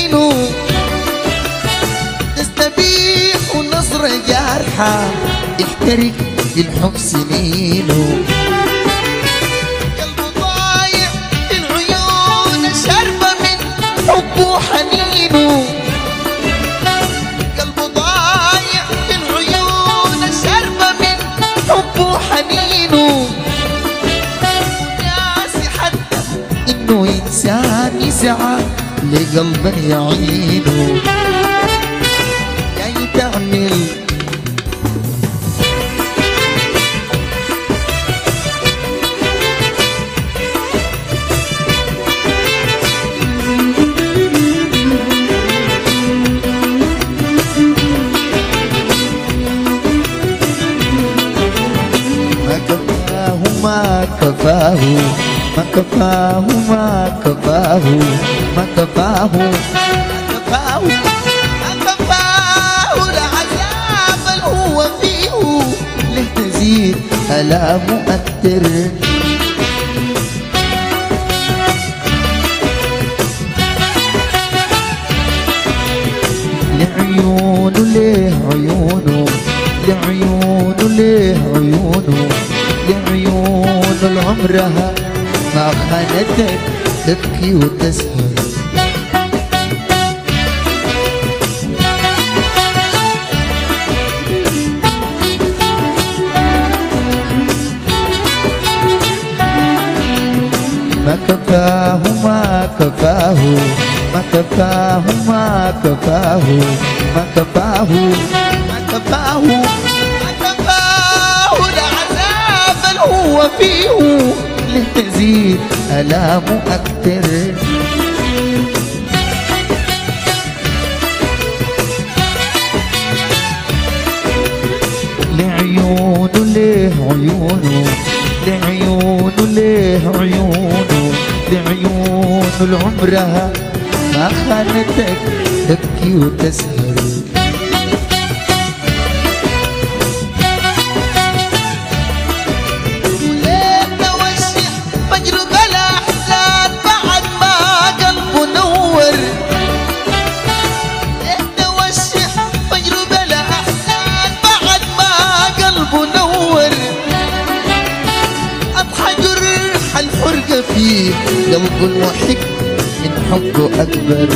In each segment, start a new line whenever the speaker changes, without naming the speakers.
حنينه تستبيح ونظرة جارحة احترق الحب سنينه قلبه ضايع في العيون شربة من حبه وحنينه قلبه ضايع في العيون شربة من حبه وحنينه ناسي حتى انه انسان يسعى لقلبه يعينه جاي تعمل ما كفاه ما كفاه ما كفاه ما كفاه ما كفاه ما كفاه ما كفاه العذاب اللي هو فيه له تزيد ألامه أكتر لعيونه ليه عيونه لعيونه ليه عيونه لعيونه لعمرها ما خانتك تبكي وتسهر ما كفاه ما كفاه ما كفاه ما كفاه ما كفاه ما كفاه ما كفاه العذاب اللي هو فيه لتزيد ألامه أكتر لعيونه ليه عيونه لعيونه ليه عيونه لعيونه لعمرها ما خانتك تبكي وتسهر وليه توشح مجرد الأحزان بعد ما قلبه نور توشح مجروب الأحزان بعد ما قلبه نور أضحى جرح الفرقة فيه قلبه المحب من حبه أكبر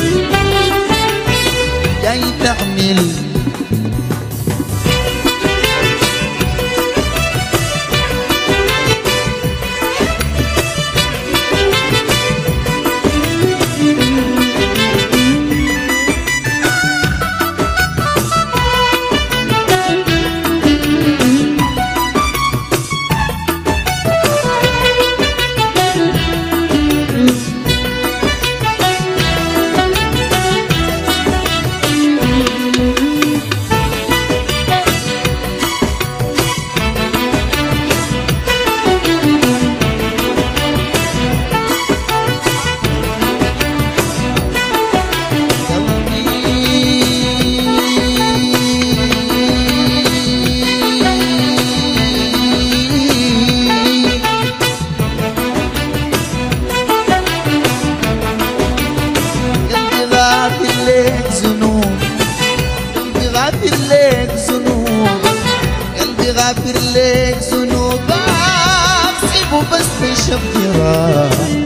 جاي تعمل قلبي غافر لك ذنوب قلبي غافر لك ذنوب قلبي غافر لك ذنوب سيبه بس تشب جراح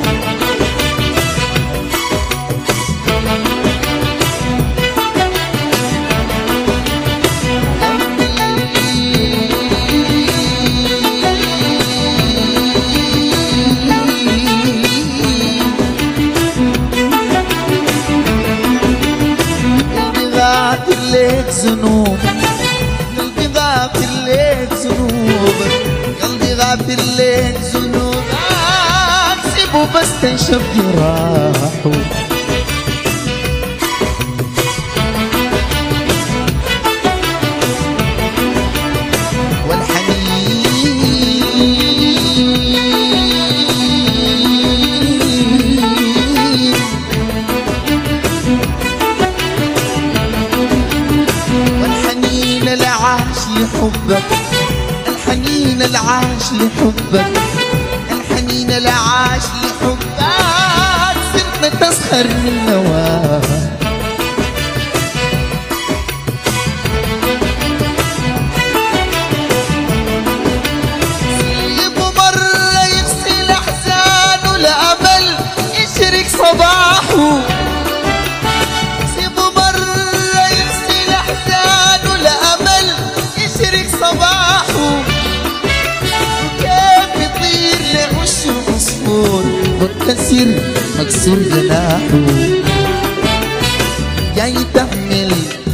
قلبي غافر لك ذنوب قلبي غافر لك ذنوب قلبي غافر لك ذنوب سيبه بس تنشف جراحه والحنين والحنين العاش لحبك الحنين العاش لحبك الحنين العاش لحبك صرنا تسخر من نواك منكسر مكسور جناحه جاي تحمل